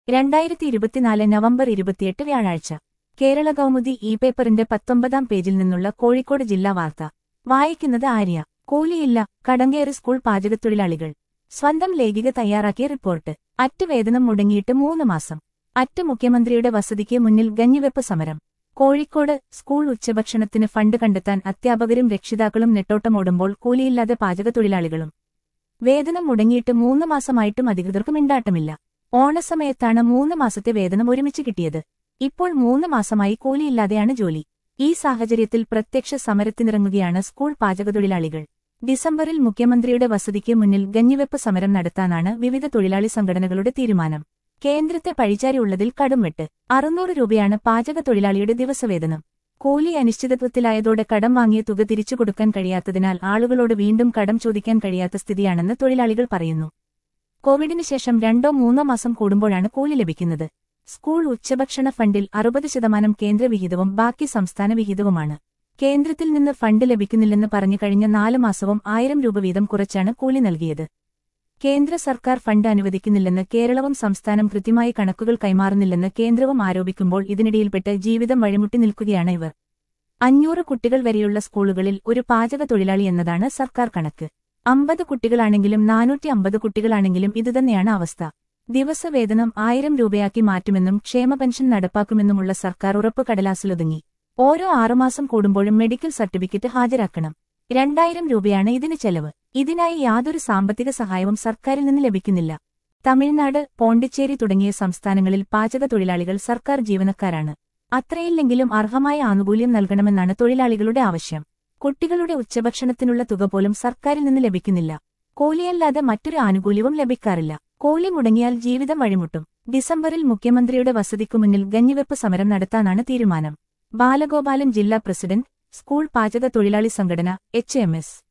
രണ്ടായിരത്തി ഇരുപത്തിനാല് നവംബർ ഇരുപത്തിയെട്ട് വ്യാഴാഴ്ച കേരള കൗമുദി ഇ പേപ്പറിന്റെ പത്തൊമ്പതാം പേജിൽ നിന്നുള്ള കോഴിക്കോട് ജില്ലാ വാർത്ത വായിക്കുന്നത് ആര്യ കൂലിയില്ല കടങ്കേറി സ്കൂൾ പാചകത്തൊഴിലാളികൾ സ്വന്തം ലേഖിക തയ്യാറാക്കിയ റിപ്പോർട്ട് അറ്റ് വേതനം മുടങ്ങിയിട്ട് മൂന്ന് മാസം അറ്റ് മുഖ്യമന്ത്രിയുടെ വസതിക്ക് മുന്നിൽ ഗഞ്ഞിവെപ്പ് സമരം കോഴിക്കോട് സ്കൂൾ ഉച്ചഭക്ഷണത്തിന് ഫണ്ട് കണ്ടെത്താൻ അധ്യാപകരും രക്ഷിതാക്കളും നെട്ടോട്ടമോടുമ്പോൾ കൂലിയില്ലാതെ പാചകത്തൊഴിലാളികളും വേതനം മുടങ്ങിയിട്ട് മൂന്ന് മാസമായിട്ടും അധികൃതർക്ക് മിണ്ടാട്ടമില്ല ഓണസമയത്താണ് മൂന്ന് മാസത്തെ വേതനം ഒരുമിച്ച് കിട്ടിയത് ഇപ്പോൾ മൂന്ന് മാസമായി കൂലിയില്ലാതെയാണ് ജോലി ഈ സാഹചര്യത്തിൽ പ്രത്യക്ഷ സമരത്തിനിറങ്ങുകയാണ് സ്കൂൾ പാചകത്തൊഴിലാളികൾ ഡിസംബറിൽ മുഖ്യമന്ത്രിയുടെ വസതിക്ക് മുന്നിൽ ഗഞ്ഞിവെപ്പ് സമരം നടത്താനാണ് വിവിധ തൊഴിലാളി സംഘടനകളുടെ തീരുമാനം കേന്ദ്രത്തെ പഴിചാരിയുള്ളതിൽ കടുംവെട്ട് അറുന്നൂറ് രൂപയാണ് പാചകത്തൊഴിലാളിയുടെ ദിവസവേതനം കൂലി അനിശ്ചിതത്വത്തിലായതോടെ കടം വാങ്ങിയ തുക തിരിച്ചു കൊടുക്കാൻ കഴിയാത്തതിനാൽ ആളുകളോട് വീണ്ടും കടം ചോദിക്കാൻ കഴിയാത്ത സ്ഥിതിയാണെന്ന് തൊഴിലാളികൾ പറയുന്നു കോവിഡിന് ശേഷം രണ്ടോ മൂന്നോ മാസം കൂടുമ്പോഴാണ് കൂലി ലഭിക്കുന്നത് സ്കൂൾ ഉച്ചഭക്ഷണ ഫണ്ടിൽ അറുപത് ശതമാനം കേന്ദ്ര വിഹിതവും ബാക്കി സംസ്ഥാന വിഹിതവുമാണ് കേന്ദ്രത്തിൽ നിന്ന് ഫണ്ട് ലഭിക്കുന്നില്ലെന്ന് പറഞ്ഞു കഴിഞ്ഞ നാല് മാസവും ആയിരം രൂപ വീതം കുറച്ചാണ് കൂലി നൽകിയത് കേന്ദ്ര സർക്കാർ ഫണ്ട് അനുവദിക്കുന്നില്ലെന്ന് കേരളവും സംസ്ഥാനം കൃത്യമായി കണക്കുകൾ കൈമാറുന്നില്ലെന്ന് കേന്ദ്രവും ആരോപിക്കുമ്പോൾ ഇതിനിടയിൽപ്പെട്ട് ജീവിതം വഴിമുട്ടി നിൽക്കുകയാണ് ഇവർ അഞ്ഞൂറ് കുട്ടികൾ വരെയുള്ള സ്കൂളുകളിൽ ഒരു പാചക തൊഴിലാളി എന്നതാണ് സർക്കാർ കണക്ക് അമ്പത് കുട്ടികളാണെങ്കിലും നാനൂറ്റി അമ്പത് കുട്ടികളാണെങ്കിലും ഇതുതന്നെയാണ് അവസ്ഥ ദിവസവേതനം ആയിരം രൂപയാക്കി മാറ്റുമെന്നും ക്ഷേമ പെൻഷൻ നടപ്പാക്കുമെന്നുമുള്ള സർക്കാർ ഉറപ്പ് കടലാസിലൊതുങ്ങി ഓരോ ആറുമാസം കൂടുമ്പോഴും മെഡിക്കൽ സർട്ടിഫിക്കറ്റ് ഹാജരാക്കണം രണ്ടായിരം രൂപയാണ് ഇതിന് ചെലവ് ഇതിനായി യാതൊരു സാമ്പത്തിക സഹായവും സർക്കാരിൽ നിന്ന് ലഭിക്കുന്നില്ല തമിഴ്നാട് പോണ്ടിച്ചേരി തുടങ്ങിയ സംസ്ഥാനങ്ങളിൽ പാചക തൊഴിലാളികൾ സർക്കാർ ജീവനക്കാരാണ് അത്രയില്ലെങ്കിലും അർഹമായ ആനുകൂല്യം നൽകണമെന്നാണ് തൊഴിലാളികളുടെ ആവശ്യം കുട്ടികളുടെ ഉച്ചഭക്ഷണത്തിനുള്ള തുക പോലും സർക്കാരിൽ നിന്ന് ലഭിക്കുന്നില്ല കൂലിയല്ലാതെ മറ്റൊരു ആനുകൂല്യവും ലഭിക്കാറില്ല കൂലി മുടങ്ങിയാൽ ജീവിതം വഴിമുട്ടും ഡിസംബറിൽ മുഖ്യമന്ത്രിയുടെ വസതിക്കു മുന്നിൽ ഗഞ്ഞിവെപ്പ് സമരം നടത്താനാണ് തീരുമാനം ബാലഗോപാലൻ ജില്ലാ പ്രസിഡന്റ് സ്കൂൾ പാചക തൊഴിലാളി സംഘടന എച്ച്